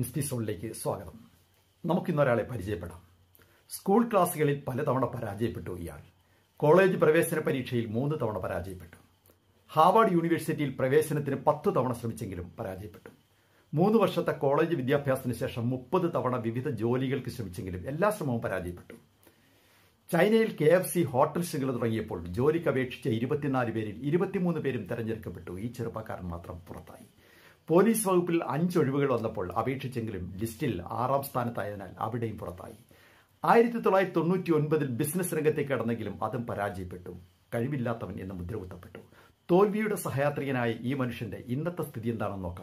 Nifty സോണിലേക്ക് സ്വാഗതം നമുക്കിന്നൊരാളെ പരിചയപ്പെടാം school ക്ലാസ്സുകളിൽ പലതവണ പരാജയപ്പെട്ടു ഇയാൾ കോളേജ് പ്രവേശന പരീക്ഷയിൽ മൂന്ന് തവണ പരാജയപ്പെട്ടു ഹാവാർഡ് യൂണിവേഴ്സിറ്റിയിൽ പ്രവേശനത്തിന് പത്ത് തവണ ശ്രമിച്ചെങ്കിലും പരാജയപ്പെട്ടു മൂന്ന് വർഷത്തെ കോളേജ് വിദ്യാഭ്യാസത്തിന് ശേഷം മുപ്പത് തവണ വിവിധ ജോലികൾക്ക് ശ്രമിച്ചെങ്കിലും എല്ലാ ശ്രമവും പരാജയപ്പെട്ടു ചൈനയിൽ കെ എഫ് സി ഹോട്ടൽ ശൃംഖല തുടങ്ങിയപ്പോൾ ജോലിക്ക് അപേക്ഷിച്ച ഇരുപത്തിനാല് പേരിൽ ഇരുപത്തിമൂന്ന് പേരും തെരഞ്ഞെടുക്കപ്പെട്ടു ഈ ചെറുപ്പക്കാരൻ മാത്രം പുറത്തായി പോലീസ് വകുപ്പിൽ അഞ്ച് ഒഴിവുകൾ വന്നപ്പോൾ അപേക്ഷിച്ചെങ്കിലും ലിസ്റ്റിൽ ആറാം സ്ഥാനത്തായതിനാൽ അവിടെയും പുറത്തായി ആയിരത്തി തൊള്ളായിരത്തി തൊണ്ണൂറ്റി ഒൻപതിൽ ബിസിനസ് രംഗത്തേക്ക് കടന്നെങ്കിലും അതും പരാജയപ്പെട്ടു കഴിവില്ലാത്തവൻ എന്ന് മുദ്രകുത്തപ്പെട്ടു തോൽവിയുടെ സഹയാത്രികനായ ഈ മനുഷ്യന്റെ ഇന്നത്തെ സ്ഥിതി എന്താണെന്ന് നോക്കാം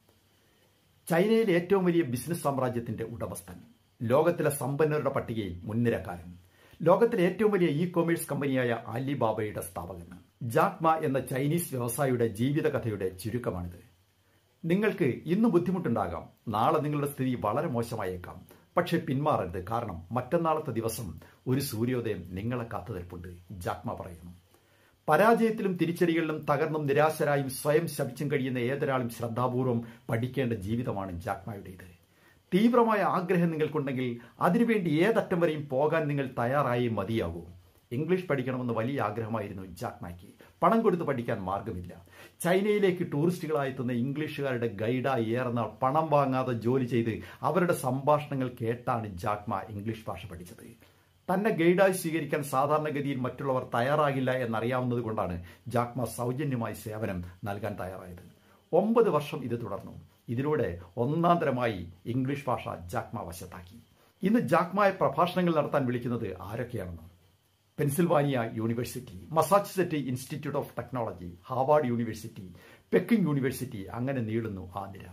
ചൈനയിലെ ഏറ്റവും വലിയ ബിസിനസ് സാമ്രാജ്യത്തിന്റെ ഉടമസ്ഥൻ ലോകത്തിലെ സമ്പന്നരുടെ പട്ടികയിൽ മുൻനിരക്കാരൻ ലോകത്തിലെ ഏറ്റവും വലിയ ഇ കൊമേഴ്സ് കമ്പനിയായ അലിബാബയുടെ സ്ഥാപകൻ ജാക്മ എന്ന ചൈനീസ് വ്യവസായിയുടെ ജീവിതകഥയുടെ ചുരുക്കമാണിത് നിങ്ങൾക്ക് ഇന്ന് ബുദ്ധിമുട്ടുണ്ടാകാം നാളെ നിങ്ങളുടെ സ്ഥിതി വളരെ മോശമായേക്കാം പക്ഷെ പിന്മാറരുത് കാരണം മറ്റന്നാളത്തെ ദിവസം ഒരു സൂര്യോദയം നിങ്ങളെ കാത്തുനിൽപ്പുണ്ട് ജാക്മ പറയുന്നു പരാജയത്തിലും തിരിച്ചടികളിലും തകർന്നും നിരാശരായും സ്വയം ശപിച്ചും കഴിയുന്ന ഏതൊരാളും ശ്രദ്ധാപൂർവം പഠിക്കേണ്ട ജീവിതമാണ് ജാക്മയുടേത് തീവ്രമായ ആഗ്രഹം നിങ്ങൾക്കുണ്ടെങ്കിൽ അതിനുവേണ്ടി ഏതറ്റം വരെയും പോകാൻ നിങ്ങൾ തയ്യാറായി മതിയാകൂ ഇംഗ്ലീഷ് പഠിക്കണമെന്ന് വലിയ ആഗ്രഹമായിരുന്നു ജാക്മായ്ക്ക് പണം കൊടുത്ത് പഠിക്കാൻ മാർഗമില്ല ചൈനയിലേക്ക് ടൂറിസ്റ്റുകളായെത്തുന്ന ഇംഗ്ലീഷുകാരുടെ ഗൈഡായി ഏറെ നാൾ പണം വാങ്ങാതെ ജോലി ചെയ്ത് അവരുടെ സംഭാഷണങ്ങൾ കേട്ടാണ് ജാക്മ ഇംഗ്ലീഷ് ഭാഷ പഠിച്ചത് തന്നെ ഗൈഡായി സ്വീകരിക്കാൻ സാധാരണഗതിയിൽ മറ്റുള്ളവർ തയ്യാറാകില്ല എന്നറിയാവുന്നത് കൊണ്ടാണ് ജാക്മ സൗജന്യമായി സേവനം നൽകാൻ തയ്യാറായത് ഒമ്പത് വർഷം ഇത് തുടർന്നു ഇതിലൂടെ ഒന്നാം തരമായി ഇംഗ്ലീഷ് ഭാഷ ജാക്മ വശത്താക്കി ഇന്ന് ജാക്മായ പ്രഭാഷണങ്ങൾ നടത്താൻ വിളിക്കുന്നത് ആരൊക്കെയാണെന്ന് Pennsylvania university Massachusetts institute of technology Harvard university Peking university അങ്ങനെ നീളുന്നു ആ നിര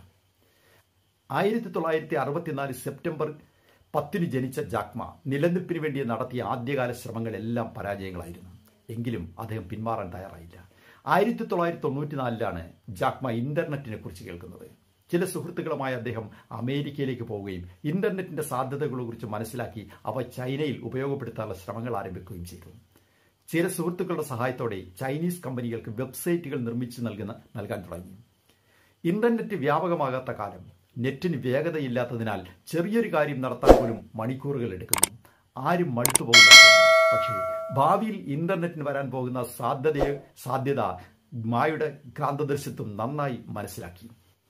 ആയിരത്തി തൊള്ളായിരത്തി അറുപത്തിനാല് സെപ്റ്റംബർ പത്തിന് ജനിച്ച ജാക്മ നിലനിൽപ്പിന് വേണ്ടി നടത്തിയ ആദ്യകാല ശ്രമങ്ങളെല്ലാം പരാജയങ്ങളായിരുന്നു എങ്കിലും അദ്ദേഹം പിന്മാറാൻ തയ്യാറായില്ല ആയിരത്തി തൊള്ളായിരത്തി തൊണ്ണൂറ്റിനാലിലാണ് ജാക്മ ഇന്റർനെറ്റിനെ കുറിച്ച് കേൾക്കുന്നത് ചില സുഹൃത്തുക്കളുമായി അദ്ദേഹം അമേരിക്കയിലേക്ക് പോവുകയും ഇന്റർനെറ്റിന്റെ സാധ്യതകളെക്കുറിച്ച് മനസ്സിലാക്കി അവ ചൈനയിൽ ഉപയോഗപ്പെടുത്താനുള്ള ശ്രമങ്ങൾ ആരംഭിക്കുകയും ചെയ്തു ചില സുഹൃത്തുക്കളുടെ സഹായത്തോടെ ചൈനീസ് കമ്പനികൾക്ക് വെബ്സൈറ്റുകൾ നിർമ്മിച്ചു നൽകുന്ന നൽകാൻ തുടങ്ങി ഇന്റർനെറ്റ് വ്യാപകമാകാത്ത കാലം നെറ്റിന് വേഗതയില്ലാത്തതിനാൽ ചെറിയൊരു കാര്യം നടത്താൻ പോലും മണിക്കൂറുകൾ എടുക്കുന്നു ആരും മടുത്തു പോകുന്നു പക്ഷേ ഭാവിയിൽ ഇന്റർനെറ്റിന് വരാൻ പോകുന്ന സാധ്യതയെ സാധ്യത മായുടെ ക്രാന്തദർശിത്വം നന്നായി മനസ്സിലാക്കി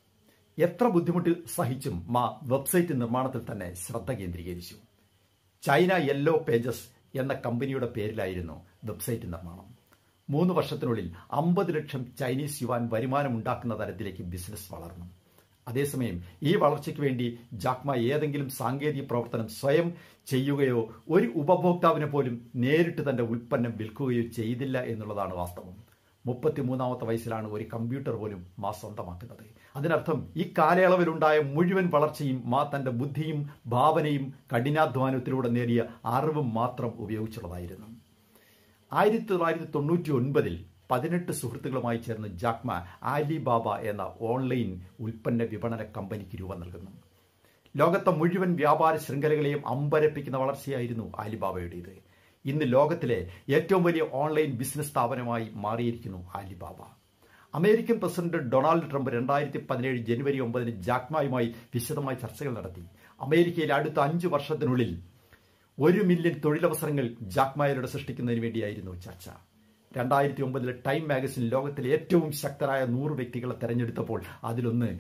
എത്ര ബുദ്ധിമുട്ട് സഹിച്ചും മാ വെബ്സൈറ്റ് നിർമ്മാണത്തിൽ തന്നെ ശ്രദ്ധ കേന്ദ്രീകരിച്ചു ചൈന യെല്ലോ പേജസ് എന്ന കമ്പനിയുടെ പേരിലായിരുന്നു വെബ്സൈറ്റ് നിർമ്മാണം മൂന്ന് വർഷത്തിനുള്ളിൽ അമ്പത് ലക്ഷം ചൈനീസ് യുവാൻ വരുമാനം ഉണ്ടാക്കുന്ന തരത്തിലേക്ക് ബിസിനസ് വളർന്നു അതേസമയം ഈ വളർച്ചയ്ക്ക് വേണ്ടി ജാക്മ ഏതെങ്കിലും സാങ്കേതിക പ്രവർത്തനം സ്വയം ചെയ്യുകയോ ഒരു ഉപഭോക്താവിനെ പോലും നേരിട്ട് തന്റെ ഉൽപ്പന്നം വിൽക്കുകയോ ചെയ്തില്ല എന്നുള്ളതാണ് വാസ്തവം മുപ്പത്തിമൂന്നാമത്തെ വയസ്സിലാണ് ഒരു കമ്പ്യൂട്ടർ പോലും മാ സ്വന്തമാക്കുന്നത് അതിനർത്ഥം ഈ കാലയളവിലുണ്ടായ മുഴുവൻ വളർച്ചയും മാ തന്റെ ബുദ്ധിയും ഭാവനയും കഠിനാധ്വാനത്തിലൂടെ നേടിയ അറിവും മാത്രം ഉപയോഗിച്ചുള്ളതായിരുന്നു ആയിരത്തി തൊള്ളായിരത്തി തൊണ്ണൂറ്റി ഒൻപതിൽ പതിനെട്ട് സുഹൃത്തുക്കളുമായി ചേർന്ന് ജാക്മ ആലിബാബ എന്ന ഓൺലൈൻ ഉൽപ്പന്ന വിപണന കമ്പനിക്ക് രൂപം നൽകുന്നു ലോകത്തെ മുഴുവൻ വ്യാപാര ശൃംഖലകളെയും അമ്പരപ്പിക്കുന്ന വളർച്ചയായിരുന്നു ആലിബാബയുടേത് ഇന്ന് ലോകത്തിലെ ഏറ്റവും വലിയ ഓൺലൈൻ ബിസിനസ് സ്ഥാപനമായി മാറിയിരിക്കുന്നു Alibaba American president Donald Trump രണ്ടായിരത്തി പതിനേഴ് ജനുവരി ഒമ്പതിന് ജാക്മയുമായി വിശദമായ ചർച്ചകൾ നടത്തി അമേരിക്കയിൽ അടുത്ത അഞ്ചു വർഷത്തിനുള്ളിൽ ഒരു മില്യൺ തൊഴിലവസരങ്ങൾ ജാക്മായരുടെ സൃഷ്ടിക്കുന്നതിന് വേണ്ടിയായിരുന്നു ചർച്ച രണ്ടായിരത്തി ഒമ്പതിലെ ടൈം മാഗസിൻ ലോകത്തിലെ ഏറ്റവും ശക്തരായ നൂറ് വ്യക്തികളെ തെരഞ്ഞെടുത്തപ്പോൾ അതിലൊന്ന്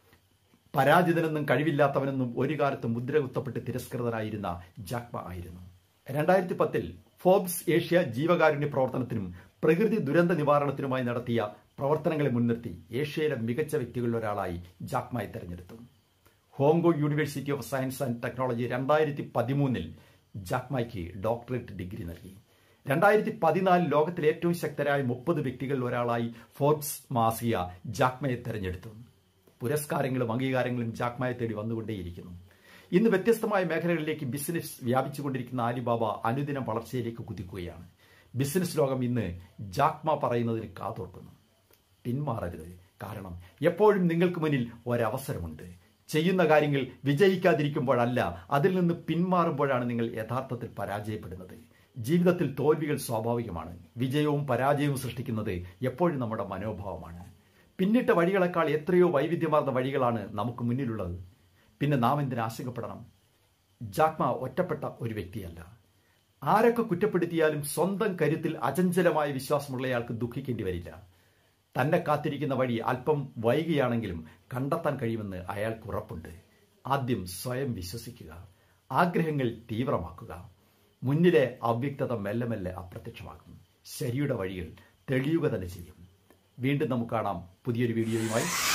പരാജിതനെന്നും കഴിവില്ലാത്തവനെന്നും ഒരു കാലത്ത് മുദ്ര കുത്തപ്പെട്ട് തിരസ്കൃതനായിരുന്ന ജാക്മ ആയിരുന്നു രണ്ടായിരത്തി പത്തിൽ ഫോബ്സ് ഏഷ്യ ജീവകാരുണ്യ പ്രവർത്തനത്തിനും പ്രകൃതി ദുരന്ത നിവാരണത്തിനുമായി നടത്തിയ പ്രവർത്തനങ്ങളെ മുൻനിർത്തി ഏഷ്യയിലെ മികച്ച വ്യക്തികളിൽ ഒരാളായി ജാക്മായി തെരഞ്ഞെടുത്തു Hong Kong university of science and technology രണ്ടായിരത്തി പതിമൂന്നിൽ ജാക്മായ്ക്ക് ഡോക്ടറേറ്റ് ഡിഗ്രി നൽകി രണ്ടായിരത്തി പതിനാലിൽ ലോകത്തിലെ ഏറ്റവും ശക്തരായ മുപ്പത് വ്യക്തികളിൽ ഒരാളായി ഫോർബ്സ് മാസിക ജാക്മയെ തെരഞ്ഞെടുത്തു പുരസ്കാരങ്ങളും അംഗീകാരങ്ങളും ജാക്മയെ തേടി വന്നുകൊണ്ടേയിരിക്കുന്നു ഇന്ന് വ്യത്യസ്തമായ മേഖലകളിലേക്ക് ബിസിനസ് വ്യാപിച്ചുകൊണ്ടിരിക്കുന്ന ആലിബാബ അനുദിനം വളർച്ചയിലേക്ക് കുതിക്കുകയാണ് ബിസിനസ് ലോകം ഇന്ന് ജാക്മ പറയുന്നതിന് കാതോർക്കുന്നു പിന്മാറരുത് കാരണം എപ്പോഴും നിങ്ങൾക്ക് മുന്നിൽ ഒരവസരമുണ്ട് ചെയ്യുന്ന കാര്യങ്ങൾ വിജയിക്കാതിരിക്കുമ്പോഴല്ല അതിൽ നിന്ന് പിന്മാറുമ്പോഴാണ് നിങ്ങൾ യഥാർത്ഥത്തിൽ പരാജയപ്പെടുന്നത് ജീവിതത്തിൽ തോൽവികൾ സ്വാഭാവികമാണ് വിജയവും പരാജയവും സൃഷ്ടിക്കുന്നത് എപ്പോഴും നമ്മുടെ മനോഭാവമാണ് പിന്നിട്ട വഴികളെക്കാൾ എത്രയോ വൈവിധ്യമാർന്ന വഴികളാണ് നമുക്ക് മുന്നിലുള്ളത് പിന്നെ നാം എന്തിന് ആശങ്കപ്പെടണം ജാക്മ ഒറ്റപ്പെട്ട ഒരു വ്യക്തിയല്ല ആരൊക്കെ കുറ്റപ്പെടുത്തിയാലും സ്വന്തം കരുത്തിൽ അചഞ്ചലമായ വിശ്വാസമുള്ളയാൾക്ക് ദുഃഖിക്കേണ്ടി വരില്ല തന്നെ കാത്തിരിക്കുന്ന വഴി അല്പം വൈകിയാണെങ്കിലും കണ്ടെത്താൻ കഴിയുമെന്ന് അയാൾക്ക് ഉറപ്പുണ്ട് ആദ്യം സ്വയം വിശ്വസിക്കുക ആഗ്രഹങ്ങൾ തീവ്രമാക്കുക മുന്നിലെ അവ്യക്തത മെല്ലെ മെല്ലെ അപ്രത്യക്ഷമാകും ശരിയുടെ വഴികൾ തെളിയുക തന്നെ ചെയ്യും വീണ്ടും നമുക്ക് കാണാം പുതിയൊരു വീഡിയോയുമായി